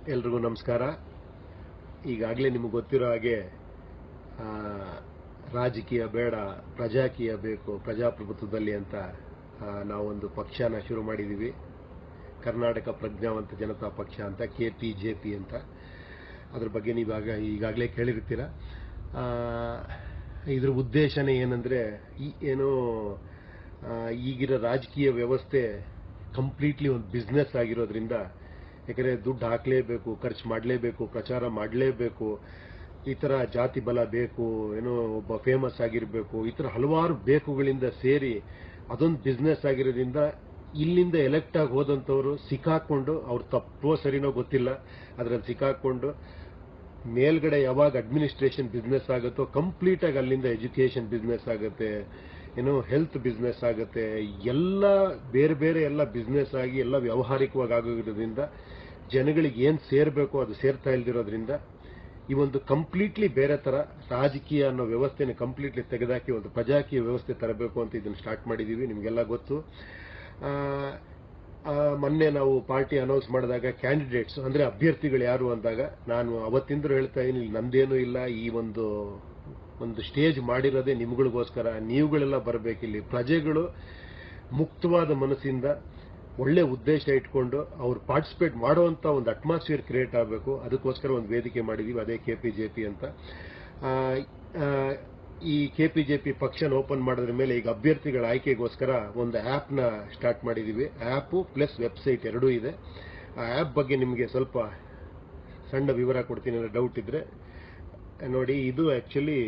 ಎಲ್ರಿಗೂ ನಮಸ್ಕಾರ ಈಗಾಗಲೇ ನಿಮಗೆ ಗೊತ್ತಿರೋ ಹಾಗೆ ಆ, ರಾಜಕೀಯ ಬೇಡ ಪ್ರಜಾಕೀಯ ಬೇಕು ಪ್ರಜಾಪ್ರಭುತ್ವದಲ್ಲಿ ಅಂತ ಆ, ನಾವೊಂದು ಪಕ್ಷನ ಶುರು ಮಾಡಿದ್ದೀವಿ ಕರ್ನಾಟಕ ಪ್ರಜ್ಞಾವಂತ ಜನತಾ ಪಕ್ಷ ಅಂತ ಕೆ ಪಿ ಜೆ ಪಿ ಅಂತ ಅದ್ರ ಬಗ್ಗೆ ನೀವಾಗ ಈಗಾಗಲೇ ಕೇಳಿರ್ತೀರ ಆ, ಇದ್ರ ಉದ್ದೇಶನೇ ಏನಂದ್ರೆ ಈ ಏನೋ ಆ, ಈಗಿರೋ ರಾಜಕೀಯ ವ್ಯವಸ್ಥೆ ಕಂಪ್ಲೀಟ್ಲಿ ಒಂದು ಬಿಸ್ನೆಸ್ ಆಗಿರೋದ್ರಿಂದ ಯಾಕಂದ್ರೆ ದುಡ್ಡು ಹಾಕಲೇಬೇಕು ಖರ್ಚು ಮಾಡಲೇಬೇಕು ಪ್ರಚಾರ ಮಾಡಲೇಬೇಕು ಈ ಥರ ಜಾತಿ ಬಲ ಬೇಕು ಏನೋ ಒಬ್ಬ ಫೇಮಸ್ ಆಗಿರಬೇಕು ಈ ಥರ ಹಲವಾರು ಬೇಕುಗಳಿಂದ ಸೇರಿ ಅದೊಂದು ಬಿಸ್ನೆಸ್ ಆಗಿರೋದ್ರಿಂದ ಇಲ್ಲಿಂದ ಎಲೆಕ್ಟ್ ಆಗಿ ಹೋದಂಥವ್ರು ಸಿಕ್ಕಾಕೊಂಡು ಅವ್ರು ತಪ್ಪೋ ಸರಿನೋ ಗೊತ್ತಿಲ್ಲ ಅದ್ರಲ್ಲಿ ಸಿಕ್ಕಾಕೊಂಡು ಮೇಲ್ಗಡೆ ಯಾವಾಗ ಅಡ್ಮಿನಿಸ್ಟ್ರೇಷನ್ ಬಿಸ್ನೆಸ್ ಆಗುತ್ತೋ ಕಂಪ್ಲೀಟ್ ಆಗಿ ಅಲ್ಲಿಂದ ಎಜುಕೇಶನ್ ಬಿಸ್ನೆಸ್ ಆಗುತ್ತೆ ಏನೋ ಹೆಲ್ತ್ ಬಿಸ್ನೆಸ್ ಆಗುತ್ತೆ ಎಲ್ಲ ಬೇರೆ ಬೇರೆ ಎಲ್ಲ ಬಿಸ್ನೆಸ್ ಆಗಿ ಎಲ್ಲ ವ್ಯಾವಹಾರಿಕವಾಗಿ ಆಗೋದ್ರಿಂದ ಜನಗಳಿಗೆ ಏನ್ ಸೇರ್ಬೇಕು ಅದು ಸೇರ್ತಾ ಇಲ್ದಿರೋದ್ರಿಂದ ಈ ಒಂದು ಕಂಪ್ಲೀಟ್ಲಿ ಬೇರೆ ತರ ರಾಜಕೀಯ ಅನ್ನೋ ವ್ಯವಸ್ಥೆನ ಕಂಪ್ಲೀಟ್ಲಿ ತೆಗೆದಾಕಿ ಒಂದು ಪ್ರಜಾಕೀಯ ವ್ಯವಸ್ಥೆ ತರಬೇಕು ಅಂತ ಇದನ್ನ ಸ್ಟಾರ್ಟ್ ಮಾಡಿದೀವಿ ನಿಮಗೆಲ್ಲ ಗೊತ್ತು ಆ, ಆ, ಮೊನ್ನೆ ನಾವು ಪಾರ್ಟಿ ಅನೌನ್ಸ್ ಮಾಡಿದಾಗ ಕ್ಯಾಂಡಿಡೇಟ್ಸ್ ಅಂದ್ರೆ ಅಭ್ಯರ್ಥಿಗಳು ಯಾರು ಅಂದಾಗ ನಾನು ಅವತ್ತಿಂದ ಹೇಳ್ತಾ ಇದ್ದೀನಿ ಇಲ್ಲಿ ನಂದೇನು ಇಲ್ಲ ಈ ಒಂದು ಒಂದು ಸ್ಟೇಜ್ ಮಾಡಿರೋದೇ ನಿಮ್ಗಳಿಗೋಸ್ಕರ ನೀವುಗಳೆಲ್ಲ ಬರಬೇಕಿಲ್ಲಿ ಪ್ರಜೆಗಳು ಮುಕ್ತವಾದ ಮನಸ್ಸಿಂದ ಒಳ್ಳೆ ಉದ್ದೇಶ ಇಟ್ಕೊಂಡು ಅವ್ರು ಪಾರ್ಟಿಸಿಪೇಟ್ ಮಾಡುವಂತ ಒಂದು ಅಟ್ಮಾಸ್ಫಿಯರ್ ಕ್ರಿಯೇಟ್ ಆಗಬೇಕು ಅದಕ್ಕೋಸ್ಕರ ಒಂದು ವೇದಿಕೆ ಮಾಡಿದೀವಿ ಅದೇ ಕೆಪಿಜೆಪಿ ಅಂತ ಆ, ಆ, ಈ ಕೆಪಿಜೆಪಿ ಪಕ್ಷನ ಓಪನ್ ಮಾಡೋದ್ರ ಮೇಲೆ ಈಗ ಅಭ್ಯರ್ಥಿಗಳ ಆಯ್ಕೆಗೋಸ್ಕರ ಒಂದು ಆಪ್ ನ ಸ್ಟಾರ್ಟ್ ಮಾಡಿದೀವಿ ಆಪ್ ಪ್ಲಸ್ ವೆಬ್ಸೈಟ್ ಎರಡೂ ಇದೆ ಆ ಆಪ್ ಬಗ್ಗೆ ನಿಮಗೆ ಸ್ವಲ್ಪ ಸಣ್ಣ ವಿವರ ಕೊಡ್ತೀನಿ ಅಂದ್ರೆ ಡೌಟ್ ಇದ್ರೆ ನೋಡಿ ಇದು ಆಕ್ಚುಲಿ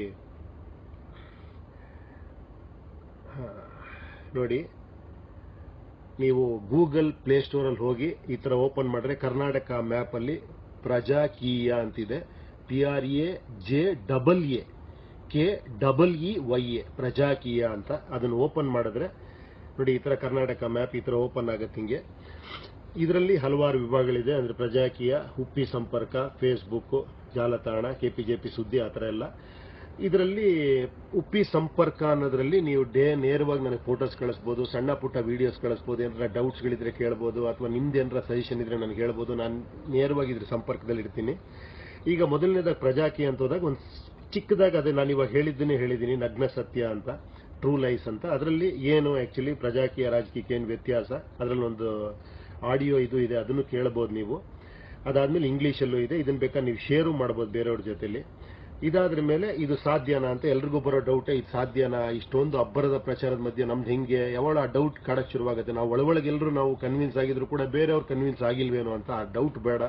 ನೋಡಿ ನೀವು ಗೂಗಲ್ ಪ್ಲೇಸ್ಟೋರ್ ಅಲ್ಲಿ ಹೋಗಿ ಈ ತರ ಓಪನ್ ಮಾಡಿದ್ರೆ ಕರ್ನಾಟಕ ಮ್ಯಾಪ್ ಅಲ್ಲಿ ಪ್ರಜಾಕೀಯ ಅಂತಿದೆ P R A J double A K double E Y A Prajakeeya ಅಂತ ಅದನ್ನು ಓಪನ್ ಮಾಡಿದ್ರೆ ನೋಡಿ ಈ ತರ ಕರ್ನಾಟಕ ಮ್ಯಾಪ್ ಈ ತರ ಓಪನ್ ಆಗುತ್ತೆ ಹಿಂಗೆ ಇದರಲ್ಲಿ ಹಲವಾರು ವಿಭಾಗಗಳಿದೆ ಅಂದ್ರೆ ಪ್ರಜಾಕೀಯ ಹುಪ್ಪಿ ಸಂಪರ್ಕ ಫೇಸ್ಬುಕ್ ಜಾಲತಾಣ ಕೆಪಿಜೆಪಿ ಸುದ್ದಿ ಆ ಥರ ಎಲ್ಲ ಇದರಲ್ಲಿ ಉಪ್ಪಿ ಸಂಪರ್ಕ ಅನ್ನೋದ್ರಲ್ಲಿ ನೀವು ಡೇ ನೇರವಾಗಿ ನನಗೆ ಫೋಟೋಸ್ ಕಳಿಸ್ಬೋದು ಸಣ್ಣ ಪುಟ್ಟ ವಿಡಿಯೋಸ್ ಕಳಿಸ್ಬೋದು ಏನಾರ ಡೌಟ್ಸ್ಗಳಿದ್ರೆ ಕೇಳ್ಬೋದು ಅಥವಾ ನಿಮ್ದು ಏನಾರ ಸಜೆಷನ್ ಇದ್ರೆ ನನಗೆ ಹೇಳ್ಬೋದು ನಾನು ನೇರವಾಗಿ ಇದ್ರ ಸಂಪರ್ಕದಲ್ಲಿ ಇರ್ತೀನಿ ಈಗ ಮೊದಲನೇದಾಗ ಪ್ರಜಾಕೀಯ ಅಂತ ಹೋದಾಗ ಒಂದು ಚಿಕ್ಕದಾಗ ಅದೇ ನಾನು ಇವಾಗ ಹೇಳಿದ್ದೀನಿ ಹೇಳಿದ್ದೀನಿ ನಗ್ನ ಸತ್ಯ ಅಂತ ಟ್ರೂ ಲೈಸ್ ಅಂತ ಅದರಲ್ಲಿ ಏನು ಆಕ್ಚುಲಿ ಪ್ರಜಾಕೀಯ ರಾಜಕೀಯಕ್ಕೆ ಏನು ವ್ಯತ್ಯಾಸ ಅದರಲ್ಲಿ ಒಂದು ಆಡಿಯೋ ಇದು ಇದೆ ಅದನ್ನು ಕೇಳಬಹುದು ನೀವು ಅದಾದ್ಮೇಲೆ ಇಂಗ್ಲಿಷಲ್ಲೂ ಇದೆ ಇದನ್ನ ಬೇಕಾದ್ರೆ ನೀವು ಶೇರು ಮಾಡ್ಬೋದು ಬೇರೆಯವ್ರ ಜೊತೆಲಿ ಇದಾದ್ರ ಮೇಲೆ ಇದು ಸಾಧ್ಯನಾ ಅಂತ ಎಲ್ರಿಗೂ ಬರೋ ಡೌಟ್ ಇದು ಸಾಧ್ಯನಾ ಇಷ್ಟೊಂದು ಅಬ್ಬರದ ಪ್ರಚಾರದ ಮಧ್ಯೆ ನಮ್ದು ಹೆಂಗೆ ಯಾವಳ ಆ ಡೌಟ್ ಕಾಡಕ್ ಶುರುವಾಗುತ್ತೆ ನಾವು ಒಳಗೊಳಗೆ ಎಲ್ಲರೂ ನಾವು ಕನ್ವಿನ್ಸ್ ಆಗಿದ್ರು ಕೂಡ ಬೇರೆಯವ್ರು ಕನ್ವಿನ್ಸ್ ಆಗಿಲ್ವೇನೋ ಅಂತ ಆ ಡೌಟ್ ಬೇಡ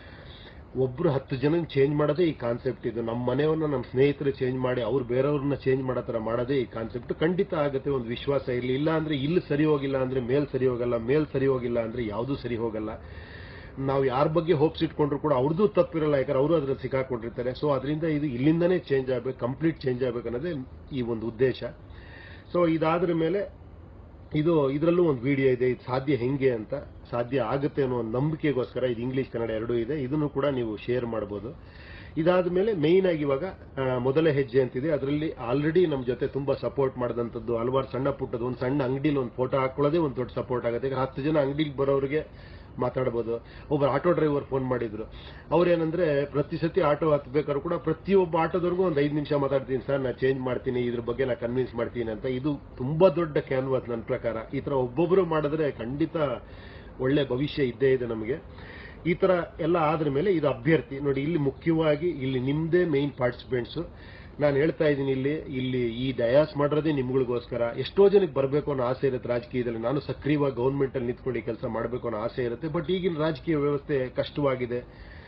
ಒಬ್ರು ಹತ್ತು ಜನ ಚೇಂಜ್ ಮಾಡೋದೇ ಈ ಕಾನ್ಸೆಪ್ಟ್ ಇದು ನಮ್ಮ ಮನೆಯವ್ರನ್ನ ನಮ್ಮ ಸ್ನೇಹಿತರು ಚೇಂಜ್ ಮಾಡಿ ಅವ್ರು ಬೇರೆಯವ್ರನ್ನ ಚೇಂಜ್ ಮಾಡೋ ತರ ಮಾಡೋದೇ ಈ ಕಾನ್ಸೆಪ್ಟ್ ಖಂಡಿತ ಆಗುತ್ತೆ ಒಂದು ವಿಶ್ವಾಸ ಇರಲಿ ಇಲ್ಲ ಅಂದ್ರೆ ಇಲ್ಲಿ ಸರಿ ಹೋಗಿಲ್ಲ ಅಂದ್ರೆ ಮೇಲ್ ಸರಿ ಹೋಗಲ್ಲ ಮೇಲ್ ಸರಿ ಹೋಗಿಲ್ಲ ಅಂದ್ರೆ ಯಾವುದು ಸರಿ ಹೋಗಲ್ಲ ನಾವು ಯಾರ ಬಗ್ಗೆ ಹೋಪ್ಸ್ ಇಟ್ಕೊಂಡ್ರು ಕೂಡ ಅವ್ರದ್ದು ತಪ್ಪಿರಲ್ಲ ಯಾಕಂದ್ರೆ ಅವರು ಅದ್ರಲ್ಲಿ ಸಿಕ್ಕಾಕೊಂಡಿರ್ತಾರೆ ಸೊ ಅದರಿಂದ ಇದು ಇಲ್ಲಿಂದನೇ ಚೇಂಜ್ ಆಗ್ಬೇಕು ಕಂಪ್ಲೀಟ್ ಚೇಂಜ್ ಆಗ್ಬೇಕು ಅನ್ನೋದೇ ಈ ಒಂದು ಉದ್ದೇಶ ಸೊ ಇದಾದ್ರ ಮೇಲೆ ಇದು ಇದರಲ್ಲೂ ಒಂದು ವಿಡಿಯೋ ಇದೆ ಇದು ಸಾಧ್ಯ ಹೆಂಗೆ ಅಂತ ಸಾಧ್ಯ ಆಗುತ್ತೆ ಅನ್ನೋ ಒಂದು ನಂಬಿಕೆಗೋಸ್ಕರ ಇದು ಇಂಗ್ಲಿಷ್ ಕನ್ನಡ ಎರಡೂ ಇದೆ ಇದನ್ನು ಕೂಡ ನೀವು ಶೇರ್ ಮಾಡಬಹುದು ಇದಾದ ಮೇಲೆ ಮೇಯ್ನ್ ಆಗಿ ಇವಾಗ ಆ, ಮೊದಲ ಹೆಜ್ಜೆ ಅಂತಿದೆ ಅದರಲ್ಲಿ ಆಲ್ರೆಡಿ ನಮ್ಮ ಜೊತೆ ತುಂಬಾ ಸಪೋರ್ಟ್ ಮಾಡಿದಂಥದ್ದು ಹಲವಾರು ಸಣ್ಣ ಪುಟ್ಟದ್ದು ಒಂದು ಸಣ್ಣ ಅಂಗಡಿಲಿ ಒಂದು ಫೋಟೋ ಹಾಕೊಳ್ಳೋದೇ ಒಂದು ದೊಡ್ಡ ಸಪೋರ್ಟ್ ಆಗುತ್ತೆ ಈಗ ಹತ್ತು ಜನ ಅಂಗಡಿಗೆ ಬರೋರಿಗೆ ಮಾತಾಡ್ಬೋದು ಒಬ್ಬ ಆಟೋ ಡ್ರೈವರ್ ಫೋನ್ ಮಾಡಿದ್ರು ಅವ್ರೇನಂದ್ರೆ ಪ್ರತಿ ಸತಿ ಆಟೋ ಹತ್ಬೇಕಾದ್ರು ಕೂಡ ಪ್ರತಿಯೊಬ್ಬ ಆಟೋದವ್ರಿಗೂ ಒಂದು ಐದು ನಿಮಿಷ ಮಾತಾಡ್ತೀನಿ ಸರ್ ನಾ ಚೇಂಜ್ ಮಾಡ್ತೀನಿ ಇದ್ರ ಬಗ್ಗೆ ನಾ ಕನ್ವಿನ್ಸ್ ಮಾಡ್ತೀನಿ ಅಂತ ಇದು ತುಂಬಾ ದೊಡ್ಡ ಕ್ಯಾನ್ವಾಸ್ ನನ್ನ ಪ್ರಕಾರ ಈ ತರ ಒಬ್ಬೊಬ್ರು ಮಾಡಿದ್ರೆ ಖಂಡಿತ ಒಳ್ಳೆ ಭವಿಷ್ಯ ಇದ್ದೇ ಇದೆ ನಮಗೆ ಈ ತರ ಎಲ್ಲ ಆದ್ರ ಮೇಲೆ ಇದು ಅಭ್ಯರ್ಥಿ ನೋಡಿ ಇಲ್ಲಿ ಮುಖ್ಯವಾಗಿ ಇಲ್ಲಿ ನಿಮ್ದೇ ಮೇನ್ ಪಾರ್ಟಿಸಿಪೆಂಟ್ಸ್ ನಾನು ಹೇಳ್ತಾ ಇದ್ದೀನಿ ಇಲ್ಲಿ ಇಲ್ಲಿ ಈ ಡಯಾಸ್ ಮಾಡಿರೋದೇ ನಿಮ್ಗಳಿಗೋಸ್ಕರ ಎಷ್ಟೋ ಜನಕ್ಕೆ ಬರಬೇಕು ಅನ್ನೋ ಆಸೆ ಇರುತ್ತೆ ರಾಜಕೀಯದಲ್ಲಿ ನಾನು ಸಕ್ರಿಯವಾಗಿ ಗೌರ್ಮೆಂಟ್ ಅಲ್ಲಿ ನಿಂತ್ಕೊಂಡು ಈ ಕೆಲಸ ಮಾಡಬೇಕು ಅನ್ನೋ ಆಸೆ ಇರುತ್ತೆ ಬಟ್ ಈಗಿನ ರಾಜಕೀಯ ವ್ಯವಸ್ಥೆ ಕಷ್ಟವಾಗಿದೆ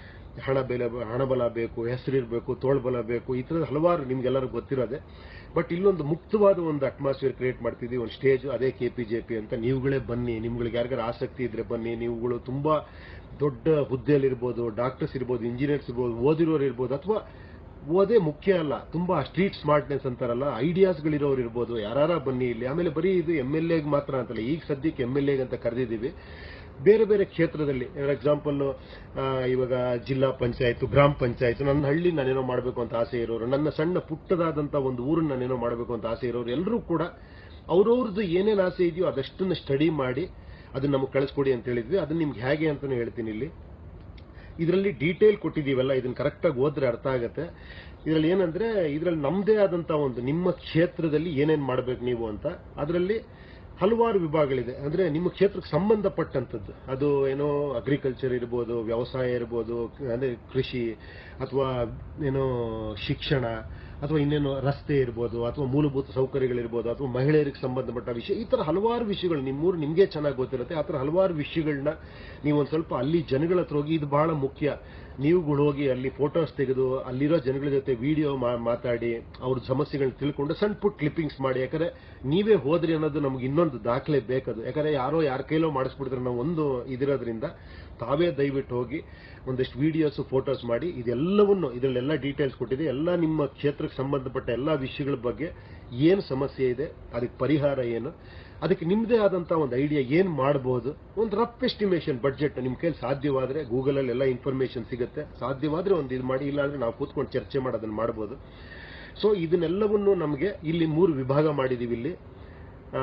ಹಣ ಬೆಲೆ ಹಣಬಲ ಬೇಕು ಹೆಸರಿರಬೇಕು ತೋಳ್ಬಲ ಬೇಕು ಈ ಥರದ ಹಲವಾರು ನಿಮ್ಗೆಲ್ಲರಿಗೂ ಗೊತ್ತಿರೋದೆ ಬಟ್ ಇಲ್ಲೊಂದು ಮುಕ್ತವಾದ ಒಂದು ಅಟ್ಮಾಸ್ಫಿಯರ್ ಕ್ರಿಯೇಟ್ ಮಾಡ್ತಿದ್ದೀವಿ ಒಂದು ಸ್ಟೇಜ್ ಅದೇ ಕೆ ಪಿ ಜೆ ಪಿ ಅಂತ ನೀವುಗಳೇ ಬನ್ನಿ ನಿಮ್ಗಳಿಗೆ ಯಾರಿಗಾರ ಆಸಕ್ತಿ ಇದ್ರೆ ಬನ್ನಿ ನೀವುಗಳು ತುಂಬಾ ದೊಡ್ಡ ಹುದ್ದೆಯಲ್ಲಿರ್ಬೋದು ಡಾಕ್ಟರ್ಸ್ ಇರ್ಬೋದು ಇಂಜಿನಿಯರ್ಸ್ ಇರ್ಬೋದು ಓದಿರೋರು ಇರ್ಬೋದು ಅಥವಾ ಓದೇ ಮುಖ್ಯ ಅಲ್ಲ ತುಂಬಾ ಸ್ಟ್ರೀಟ್ ಸ್ಮಾರ್ಟ್ನೆಸ್ ಅಂತಾರಲ್ಲ ಐಡಿಯಾಸ್ಗಳಿರೋರು ಇರ್ಬೋದು ಯಾರ ಬನ್ನಿ ಇಲ್ಲಿ ಆಮೇಲೆ ಬರೀ ಇದು ಎಂ ಎಲ್ ಎಗ್ ಮಾತ್ರ ಅಂತಲ್ಲ ಈಗ ಸದ್ಯಕ್ಕೆ ಎಂ ಎಲ್ ಎಗ್ ಅಂತ ಕರೆದಿದ್ದೀವಿ ಬೇರೆ ಬೇರೆ ಕ್ಷೇತ್ರದಲ್ಲಿ ಫಾರ್ ಎಕ್ಸಾಂಪಲ್ ಇವಾಗ ಜಿಲ್ಲಾ ಪಂಚಾಯತ್ ಗ್ರಾಮ ಪಂಚಾಯತ್ ನನ್ನ ಹಳ್ಳಿ ನಾನೇನೋ ಮಾಡಬೇಕು ಅಂತ ಆಸೆ ಇರೋರು ನನ್ನ ಸಣ್ಣ ಪುಟ್ಟದಾದಂತ ಒಂದು ಊರನ್ನ ನಾನೇನೋ ಮಾಡಬೇಕು ಅಂತ ಆಸೆ ಇರೋರು ಎಲ್ಲರೂ ಕೂಡ ಅವ್ರವ್ರದ್ದು ಏನೇನು ಆಸೆ ಇದೆಯೋ ಅದಷ್ಟನ್ನ ಸ್ಟಡಿ ಮಾಡಿ ಅದನ್ನ ನಮಗೆ ಕಳಿಸ್ಕೊಡಿ ಅಂತ ಹೇಳಿದ್ವಿ ಅದನ್ನ ನಿಮ್ಗೆ ಹೇಗೆ ಅಂತಾನೆ ಹೇಳ್ತೀನಿ ಇಲ್ಲಿ ಇದರಲ್ಲಿ ಡೀಟೇಲ್ ಕೊಟ್ಟಿದೀವಲ್ಲ ಇದನ್ನ ಕರೆಕ್ಟಾಗಿ ಓದ್ರೆ ಅರ್ಥ ಆಗುತ್ತೆ ಇದರಲ್ಲಿ ಏನಂದ್ರೆ ಇದರಲ್ಲಿ ನಮ್ದೇ ಆದಂತ ಒಂದು ನಿಮ್ಮ ಕ್ಷೇತ್ರದಲ್ಲಿ ಏನೇನ್ ಮಾಡ್ಬೇಕು ನೀವು ಅಂತ ಅದರಲ್ಲಿ ಹಲವಾರು ವಿಭಾಗಗಳಿದೆ ಅಂದ್ರೆ ನಿಮ್ಮ ಕ್ಷೇತ್ರಕ್ಕೆ ಸಂಬಂಧಪಟ್ಟಂತದ್ದು ಅದು ಏನೋ ಅಗ್ರಿಕಲ್ಚರ್ ಇರ್ಬೋದು ವ್ಯವಸಾಯ ಇರ್ಬೋದು ಅಂದ್ರೆ ಕೃಷಿ ಅಥವಾ ಏನೋ ಶಿಕ್ಷಣ ಅಥವಾ ಇನ್ನೇನು ರಸ್ತೆ ಇರ್ಬೋದು ಅಥವಾ ಮೂಲಭೂತ ಸೌಕರ್ಯಗಳಿರ್ಬೋದು ಅಥವಾ ಮಹಿಳೆಯರಿಗೆ ಸಂಬಂಧಪಟ್ಟ ವಿಷಯ ಈ ತರ ಹಲವಾರು ವಿಷಯಗಳು ನಿಮ್ಮೂರು ನಿಮ್ಗೆ ಚೆನ್ನಾಗಿ ಗೊತ್ತಿರುತ್ತೆ ಆ ಥರ ಹಲವಾರು ವಿಷಯಗಳನ್ನ ನೀವು ಒಂದು ಸ್ವಲ್ಪ ಅಲ್ಲಿ ಜನಗಳ ಹತ್ರ ಹೋಗಿ ಇದು ಬಹಳ ಮುಖ್ಯ ನೀವುಗಳು ಹೋಗಿ ಅಲ್ಲಿ ಫೋಟೋಸ್ ತೆಗೆದು ಅಲ್ಲಿರೋ ಜನಗಳ ಜೊತೆ ವಿಡಿಯೋ ಮಾತಾಡಿ ಅವ್ರ ಸಮಸ್ಯೆಗಳನ್ನ ತಿಳ್ಕೊಂಡು ಸಣ್ಣ ಪುಟ್ ಕ್ಲಿಪ್ಪಿಂಗ್ಸ್ ಮಾಡಿ ಯಾಕಂದ್ರೆ ನೀವೇ ಹೋದ್ರಿ ಅನ್ನೋದು ನಮ್ಗೆ ಇನ್ನೊಂದು ದಾಖಲೆ ಬೇಕದು ಯಾಕಂದ್ರೆ ಯಾರೋ ಯಾರ ಕೈಲೋ ಮಾಡಿಸ್ಬಿಡ್ತಾರೆ ನಾವು ಒಂದು ಇದಿರೋದ್ರಿಂದ ತಾವೇ ದಯವಿಟ್ಟು ಹೋಗಿ ಒಂದಿಷ್ಟು ವಿಡಿಯೋಸ್ ಫೋಟೋಸ್ ಮಾಡಿ ಇದೆಲ್ಲವನ್ನು ಇದರಲ್ಲೆಲ್ಲ ಡೀಟೇಲ್ಸ್ ಕೊಟ್ಟಿದೆ ಎಲ್ಲ ನಿಮ್ಮ ಕ್ಷೇತ್ರಕ್ಕೆ ಸಂಬಂಧಪಟ್ಟ ಎಲ್ಲ ವಿಷಯಗಳ ಬಗ್ಗೆ ಏನು ಸಮಸ್ಯೆ ಇದೆ ಅದಕ್ಕೆ ಪರಿಹಾರ ಏನು ಅದಕ್ಕೆ ನಿಮ್ಮದೇ ಆದಂತ ಒಂದು ಐಡಿಯಾ ಏನ್ ಮಾಡಬಹುದು ಒಂದು ರಫ್ ಎಸ್ಟಿಮೇಷನ್ ಬಡ್ಜೆಟ್ ನಿಮ್ ಕೈಲಿ ಸಾಧ್ಯವಾದ್ರೆ ಗೂಗಲ್ ಅಲ್ಲಿ ಎಲ್ಲ ಇನ್ಫಾರ್ಮೇಶನ್ ಸಿಗುತ್ತೆ ಸಾಧ್ಯವಾದ್ರೆ ಒಂದು ಇದು ಮಾಡಿ ಇಲ್ಲಾಂದ್ರೆ ನಾವು ಕೂತ್ಕೊಂಡು ಚರ್ಚೆ ಮಾಡೋದನ್ನ ಮಾಡಬಹುದು ಸೊ ಇದನ್ನೆಲ್ಲವನ್ನು ನಮಗೆ ಇಲ್ಲಿ ಮೂರು ವಿಭಾಗ ಮಾಡಿದೀವಿ ಇಲ್ಲಿ ಆ,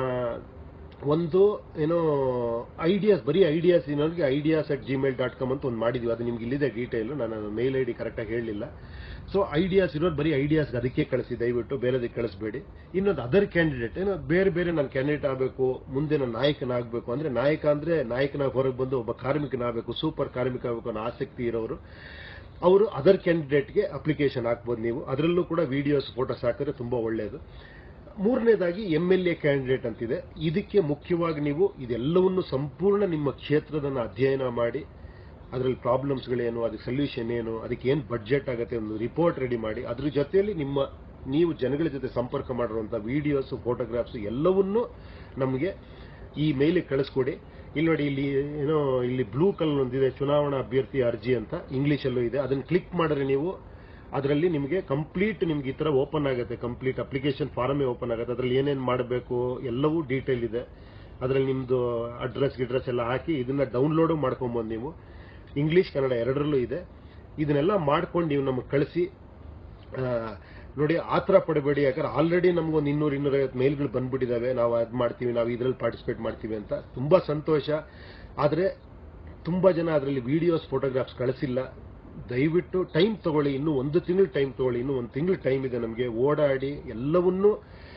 ಒಂದು ಏನೋ ಐಡಿಯಾಸ್ ಬರೀ ಐಡಿಯಾಸ್ ಇನ್ನೊಂದಿಗೆ ideas at Gmail dot com ಅಂತ ಒಂದು ಮಾಡಿದೀವಿ ಅದು ನಿಮ್ಗೆ ಇಲ್ಲಿದೆ ಡೀಟೇಲ್ ನಾನು ಮೇಲ್ ಐ ಡಿ ಕರೆಕ್ಟಾಗಿ ಹೇಳಲಿಲ್ಲ ಸೊ ಐಡಿಯಾಸ್ ಇರೋದು ಬರೀ ಐಡಿಯಾಸ್ ಅದಕ್ಕೆ ಕಳಿಸಿ ದಯವಿಟ್ಟು ಬೇರೆದಕ್ಕೆ ಕಳಿಸ್ಬೇಡಿ ಇನ್ನೊಂದು ಅದರ್ ಕ್ಯಾಂಡಿಡೇಟ್ ಏನೋ ಬೇರೆ ಬೇರೆ ನಾನು ಕ್ಯಾಂಡಿಡೇಟ್ ಆಗಬೇಕು ಮುಂದೆ ನಾನು ನಾಯಕನಾಗಬೇಕು ಅಂದ್ರೆ ನಾಯಕ ಅಂದ್ರೆ ನಾಯಕನಾಗಿ ಹೊರಗೆ ಬಂದು ಒಬ್ಬ ಕಾರ್ಮಿಕನಾಗಬೇಕು ಸೂಪರ್ ಕಾರ್ಮಿಕ ಆಗಬೇಕು ಅನ್ನೋ ಆಸಕ್ತಿ ಇರೋರು ಅವರು ಅದರ್ ಕ್ಯಾಂಡಿಡೇಟ್ಗೆ ಅಪ್ಲಿಕೇಶನ್ ಹಾಕ್ಬೋದು ನೀವು ಅದರಲ್ಲೂ ಕೂಡ ವಿಡಿಯೋಸ್ ಫೋಟೋಸ್ ಹಾಕಿದ್ರೆ ತುಂಬಾ ಒಳ್ಳೆಯದು ಮೂರನೇದಾಗಿ ಎಂ ಎಲ್ ಎ ಕ್ಯಾಂಡಿಡೇಟ್ ಅಂತಿದೆ ಇದಕ್ಕೆ ಮುಖ್ಯವಾಗಿ ನೀವು ಇದೆಲ್ಲವನ್ನು ಸಂಪೂರ್ಣ ನಿಮ್ಮ ಕ್ಷೇತ್ರದನ್ನ ಅಧ್ಯಯನ ಮಾಡಿ ಅದರಲ್ಲಿ ಪ್ರಾಬ್ಲಮ್ಸ್ಗಳೇನು ಅದಕ್ಕೆ ಸೊಲ್ಯೂಷನ್ ಏನು ಅದಕ್ಕೆ ಏನು ಬಡ್ಜೆಟ್ ಆಗುತ್ತೆ ಒಂದು ರಿಪೋರ್ಟ್ ರೆಡಿ ಮಾಡಿ ಅದ್ರ ಜೊತೆಯಲ್ಲಿ ನಿಮ್ಮ ನೀವು ಜನಗಳ ಜೊತೆ ಸಂಪರ್ಕ ಮಾಡಿರುವಂಥ ವಿಡಿಯೋಸ್ ಫೋಟೋಗ್ರಾಫ್ಸ್ ಎಲ್ಲವನ್ನೂ ನಮಗೆ ಈ ಮೇಲಿಗೆ ಕಳಿಸ್ಕೊಡಿ ಇಲ್ಲಿ ನೋಡಿ ಇಲ್ಲಿ ಏನೋ ಇಲ್ಲಿ ಬ್ಲೂ ಕಲರ್ ಒಂದಿದೆ ಚುನಾವಣಾ ಅಭ್ಯರ್ಥಿ ಅರ್ಜಿ ಅಂತ ಇಂಗ್ಲಿಷಲ್ಲೂ ಇದೆ ಅದನ್ನ ಕ್ಲಿಕ್ ಮಾಡಿದ್ರೆ ನೀವು ಅದರಲ್ಲಿ ನಿಮಗೆ ಕಂಪ್ಲೀಟ್ ನಿಮ್ಗೆ ಈ ತರ ಓಪನ್ ಆಗುತ್ತೆ ಕಂಪ್ಲೀಟ್ ಅಪ್ಲಿಕೇಶನ್ ಫಾರಮೇ ಓಪನ್ ಆಗುತ್ತೆ ಅದರಲ್ಲಿ ಏನೇನು ಮಾಡಬೇಕು ಎಲ್ಲವೂ ಡೀಟೇಲ್ ಇದೆ ಅದರಲ್ಲಿ ನಿಮ್ದು ಅಡ್ರೆಸ್ ಗಿಡ್ರೆಸ್ ಎಲ್ಲ ಹಾಕಿ ಇದನ್ನ ಡೌನ್ಲೋಡ್ ಮಾಡ್ಕೊಬೋದು ನೀವು ಇಂಗ್ಲಿಷ್ ಕನ್ನಡ ಎರಡರಲ್ಲೂ ಇದೆ ಇದನ್ನೆಲ್ಲ ಮಾಡ್ಕೊಂಡು ನೀವು ನಮಗೆ ಕಳಿಸಿ ಆ, ನೋಡಿ ಆತರ ಪಡಬೇಡಿ ಯಾಕಂದ್ರೆ ಆಲ್ರೆಡಿ ನಮ್ಗೊಂದು ಇನ್ನೂರು ಇನ್ನೂರೈವತ್ತು ಮೇಲ್ಗಳು ಬಂದ್ಬಿಟ್ಟಿದಾವೆ ನಾವು ಅದ್ ಮಾಡ್ತೀವಿ ನಾವು ಇದ್ರಲ್ಲಿ ಪಾರ್ಟಿಸಿಪೇಟ್ ಮಾಡ್ತೀವಿ ಅಂತ ತುಂಬಾ ಸಂತೋಷ ಆದ್ರೆ ತುಂಬಾ ಜನ ಅದರಲ್ಲಿ ವಿಡಿಯೋಸ್ ಫೋಟೋಗ್ರಾಫ್ಸ್ ಕಳಿಸಿಲ್ಲ ದಯವಿಟ್ಟು ಟೈಮ್ ತಗೊಳ್ಳಿ ಇನ್ನು ಒಂದು ತಿಂಗಳು ಟೈಮ್ ತಗೊಳ್ಳಿ ಇನ್ನು ಒಂದು ತಿಂಗಳು ಟೈಮ್ ಇದೆ ನಮಗೆ ಓಡಾಡಿ ಎಲ್ಲವನ್ನೂ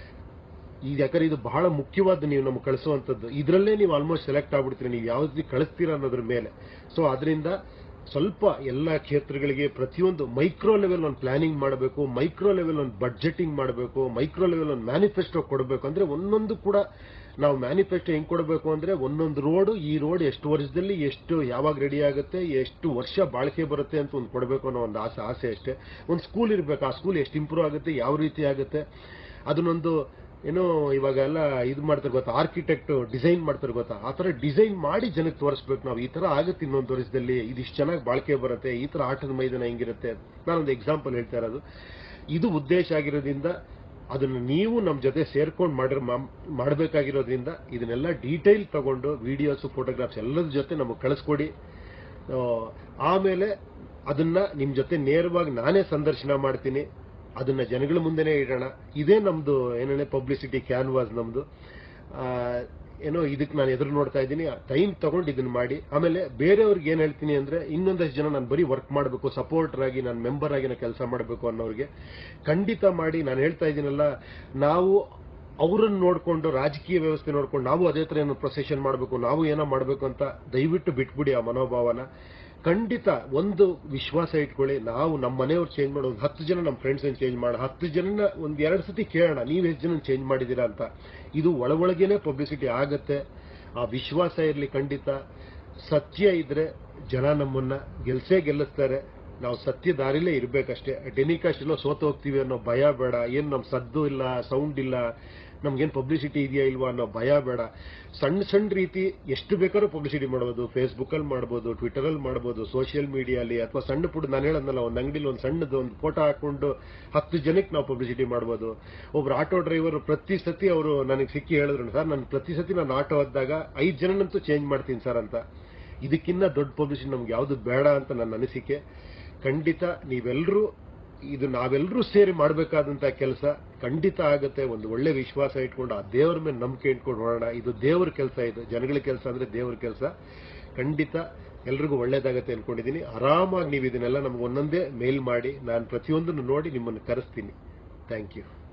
ಈಗ ಯಾಕಂದ್ರೆ ಇದು ಬಹಳ ಮುಖ್ಯವಾದ ನೀವು ನಮ್ಗೆ ಕಳಿಸುವಂತದ್ದು ಇದರಲ್ಲೇ ನೀವು ಆಲ್ಮೋಸ್ಟ್ ಸೆಲೆಕ್ಟ್ ಆಗ್ಬಿಡ್ತೀರಿ ನೀವು ಯಾವ ರೀತಿ ಕಳಿಸ್ತೀರಾ ಅನ್ನೋದ್ರ ಮೇಲೆ ಸೊ ಅದರಿಂದ ಸ್ವಲ್ಪ ಎಲ್ಲ ಕ್ಷೇತ್ರಗಳಿಗೆ ಪ್ರತಿಯೊಂದು ಮೈಕ್ರೋ ಲೆವೆಲ್ ಒಂದು ಪ್ಲಾನಿಂಗ್ ಮಾಡಬೇಕು ಮೈಕ್ರೋ ಲೆವೆಲ್ ಒಂದು ಬಡ್ಜೆಟಿಂಗ್ ಮಾಡಬೇಕು ಮೈಕ್ರೋ ಲೆವೆಲ್ ಒಂದು ಮ್ಯಾನಿಫೆಸ್ಟೋ ಕೊಡಬೇಕು ಅಂದ್ರೆ ಒಂದೊಂದು ಕೂಡ ನಾವು ಮ್ಯಾನಿಫೆಸ್ಟೋ ಹೆಂಗ್ ಕೊಡಬೇಕು ಅಂದ್ರೆ ಒಂದೊಂದು ರೋಡ್ ಈ ರೋಡ್ ಎಷ್ಟು ವರ್ಷದಲ್ಲಿ ಎಷ್ಟು ಯಾವಾಗ ರೆಡಿ ಆಗುತ್ತೆ ಎಷ್ಟು ವರ್ಷ ಬಾಳಿಕೆ ಬರುತ್ತೆ ಅಂತ ಒಂದು ಕೊಡಬೇಕು ಅನ್ನೋ ಒಂದು ಆಸೆ ಆಸೆ ಅಷ್ಟೇ ಒಂದು ಸ್ಕೂಲ್ ಇರಬೇಕು ಆ ಸ್ಕೂಲ್ ಎಷ್ಟು ಇಂಪ್ರೂವ್ ಆಗುತ್ತೆ ಯಾವ ರೀತಿ ಆಗುತ್ತೆ ಅದನ್ನೊಂದು ಏನೋ ಇವಾಗ ಎಲ್ಲ ಇದು ಮಾಡ್ತಾರೆ ಗೊತ್ತಾ ಆರ್ಕಿಟೆಕ್ಟ್ ಡಿಸೈನ್ ಮಾಡ್ತಾರೆ ಗೊತ್ತಾ ಆ ತರ ಡಿಸೈನ್ ಮಾಡಿ ಜನಕ್ಕೆ ತೋರಿಸ್ಬೇಕು ನಾವು ಈ ತರ ಆಗುತ್ತೆ ಇನ್ನೊಂದು ವರ್ಷದಲ್ಲಿ ಇದಿಷ್ಟು ಚೆನ್ನಾಗಿ ಬಾಳಿಕೆ ಬರುತ್ತೆ ಈ ತರ ಆಟದ ಮೈದಾನ ಹೆಂಗಿರುತ್ತೆ ನಾನೊಂದು ಎಕ್ಸಾಂಪಲ್ ಹೇಳ್ತಾ ಇರೋದು ಇದು ಉದ್ದೇಶ ಆಗಿರೋದ್ರಿಂದ ಅದನ್ನ ನೀವು ನಮ್ಮ ಜೊತೆ ಸೇರ್ಕೊಂಡು ಮಾಡಿರ್ ಮಾಡಬೇಕಾಗಿರೋದ್ರಿಂದ ಇದನ್ನೆಲ್ಲ ಡೀಟೇಲ್ ತಗೊಂಡು ವಿಡಿಯೋಸ್ ಫೋಟೋಗ್ರಾಫ್ಸ್ ಎಲ್ಲದ ಜೊತೆ ನಮಗೆ ಕಳಿಸ್ಕೊಡಿ ಆ, ಆಮೇಲೆ ಅದನ್ನ ನಿಮ್ ಜೊತೆ ನೇರವಾಗಿ ನಾನೇ ಸಂದರ್ಶನ ಮಾಡ್ತೀನಿ ಅದನ್ನ ಜನಗಳ ಮುಂದೆನೇ ಇಡೋಣ ಇದೇ ನಮ್ದು ಏನೇನೆ ಪಬ್ಲಿಸಿಟಿ ಕ್ಯಾನ್ವಾಸ್ ನಮ್ದು ಆ, ಏನೋ ಇದಕ್ಕೆ ನಾನು ಎದುರು ನೋಡ್ತಾ ಇದ್ದೀನಿ ಟೈಮ್ ತಗೊಂಡು ಇದನ್ನ ಮಾಡಿ ಆಮೇಲೆ ಬೇರೆಯವ್ರಿಗೆ ಏನ್ ಹೇಳ್ತೀನಿ ಅಂದ್ರೆ ಇನ್ನೊಂದಷ್ಟು ಜನ ನಾನು ಬರೀ ವರ್ಕ್ ಮಾಡಬೇಕು ಸಪೋರ್ಟರ್ ಆಗಿ ನಾನು ಮೆಂಬರ್ ಆಗಿ ನಾನು ಕೆಲಸ ಮಾಡಬೇಕು ಅನ್ನೋರಿಗೆ ಖಂಡಿತ ಮಾಡಿ ನಾನು ಹೇಳ್ತಾ ಇದ್ದೀನಲ್ಲ ನಾವು ಅವರನ್ನ ನೋಡ್ಕೊಂಡು ರಾಜಕೀಯ ವ್ಯವಸ್ಥೆ ನೋಡ್ಕೊಂಡು ನಾವು ಅದೇ ತರ ಏನೋ ಪ್ರೊಸೆಷನ್ ಮಾಡಬೇಕು ನಾವು ಏನೋ ಮಾಡಬೇಕು ಅಂತ ದಯವಿಟ್ಟು ಬಿಟ್ಬಿಡಿ ಆ ಮನೋಭಾವನ ಖಂಡಿತ ಒಂದು ವಿಶ್ವಾಸ ಇಟ್ಕೊಳ್ಳಿ ನಾವು ನಮ್ಮ ಮನೆಯವ್ರು ಚೇಂಜ್ ಮಾಡೋ ಒಂದು ಹತ್ತು ಜನ ನಮ್ಮ ಫ್ರೆಂಡ್ಸ್ ಚೇಂಜ್ ಮಾಡ ಹತ್ತು ಜನನ ಒಂದ್ ಎರಡು ಸತಿ ಕೇಳೋಣ ನೀವು ಎಷ್ಟು ಜನ ಚೇಂಜ್ ಮಾಡಿದೀರಾ ಅಂತ ಇದು ಒಳ ಒಳಗೇನೆ ಪಬ್ಲಿಸಿಟಿ ಆಗತ್ತೆ ಆ ವಿಶ್ವಾಸ ಇರಲಿ ಖಂಡಿತ ಸತ್ಯ ಇದ್ರೆ ಜನ ನಮ್ಮನ್ನ ಗೆಲ್ಸೇ ಗೆಲ್ಲಿಸ್ತಾರೆ ನಾವು ಸತ್ಯ ದಾರಿಲೇ ಇರ್ಬೇಕಷ್ಟೇ ಡೆನಿಕಾಸ್ಟ್ ಎಲ್ಲೋ ಸೋತು ಹೋಗ್ತೀವಿ ಅನ್ನೋ ಭಯ ಬೇಡ ಏನ್ ನಮ್ ಸದ್ದು ಇಲ್ಲ ಸೌಂಡ್ ಇಲ್ಲ ನಮ್ಗೇನ್ ಪಬ್ಲಿಸಿಟಿ ಇದೆಯಾ ಇಲ್ವಾ ಅನ್ನೋ ಭಯ ಬೇಡ ಸಣ್ಣ ಸಣ್ಣ ರೀತಿ ಎಷ್ಟು ಬೇಕಾದ್ರೂ ಪಬ್ಲಿಸಿಟಿ ಮಾಡ್ಬೋದು ಫೇಸ್ಬುಕ್ ಅಲ್ಲಿ ಮಾಡ್ಬೋದು ಟ್ವಿಟರ್ ಅಲ್ಲಿ ಮಾಡ್ಬೋದು ಸೋಷಿಯಲ್ ಮೀಡಿಯಾಲಿ ಅಥವಾ ಸಣ್ಣ ಪುಟ್ಟ ನಾನು ಹೇಳದ್ನಲ್ಲ ಒಂದು ಅಂಗಡಿಲಿ ಒಂದು ಸಣ್ಣದು ಒಂದು ಫೋಟೋ ಹಾಕೊಂಡು ಹತ್ತು ಜನಕ್ಕೆ ನಾವು ಪಬ್ಲಿಸಿಟಿ ಮಾಡ್ಬೋದು ಒಬ್ರು ಆಟೋ ಡ್ರೈವರ್ ಪ್ರತಿ ಸತಿ ಅವರು ನನಗೆ ಸಿಕ್ಕಿ ಹೇಳಿದ್ರು ಸರ್ ನಾನು ಪ್ರತಿ ಸತಿ ನಾನು ಆಟೋ ಹದ್ದಾಗ ಐದು ಜನನಂತೂ ಚೇಂಜ್ ಮಾಡ್ತೀನಿ ಸರ್ ಅಂತ ಇದಕ್ಕಿನ್ನ ದೊಡ್ಡ ಪಬ್ಲಿಸಿಟಿ ನಮ್ಗೆ ಯಾವ್ದು ಬೇಡ ಅಂತ ನನ್ನ ಅನಿಸಿಕೆ ಖಂಡಿತ ನೀವೆಲ್ಲರೂ ಇದು ನಾವೆಲ್ಲರೂ ಸೇರಿ ಮಾಡಬೇಕಾದಂತ ಕೆಲಸ ಖಂಡಿತ ಆಗುತ್ತೆ ಒಂದು ಒಳ್ಳೆ ವಿಶ್ವಾಸ ಇಟ್ಕೊಂಡು ಆ ದೇವರ ಮೇಲೆ ನಂಬಿಕೆ ಇಟ್ಕೊಂಡು ನೋಡೋಣ ಇದು ದೇವರ ಕೆಲಸ ಇದು ಜನಗಳ ಕೆಲಸ ಅಂದ್ರೆ ದೇವರ ಕೆಲಸ ಖಂಡಿತ ಎಲ್ರಿಗೂ ಒಳ್ಳೇದಾಗತ್ತೆ ಅನ್ಕೊಂಡಿದ್ದೀನಿ ಆರಾಮಾಗಿ ನೀವು ಇದನ್ನೆಲ್ಲ ನಮ್ಗೆ ಒಂದೊಂದೇ ಮೇಲ್ ಮಾಡಿ ನಾನು ಪ್ರತಿಯೊಂದನ್ನು ನೋಡಿ ನಿಮ್ಮನ್ನು ಕರೆಸ್ತೀನಿ ಥ್ಯಾಂಕ್ ಯು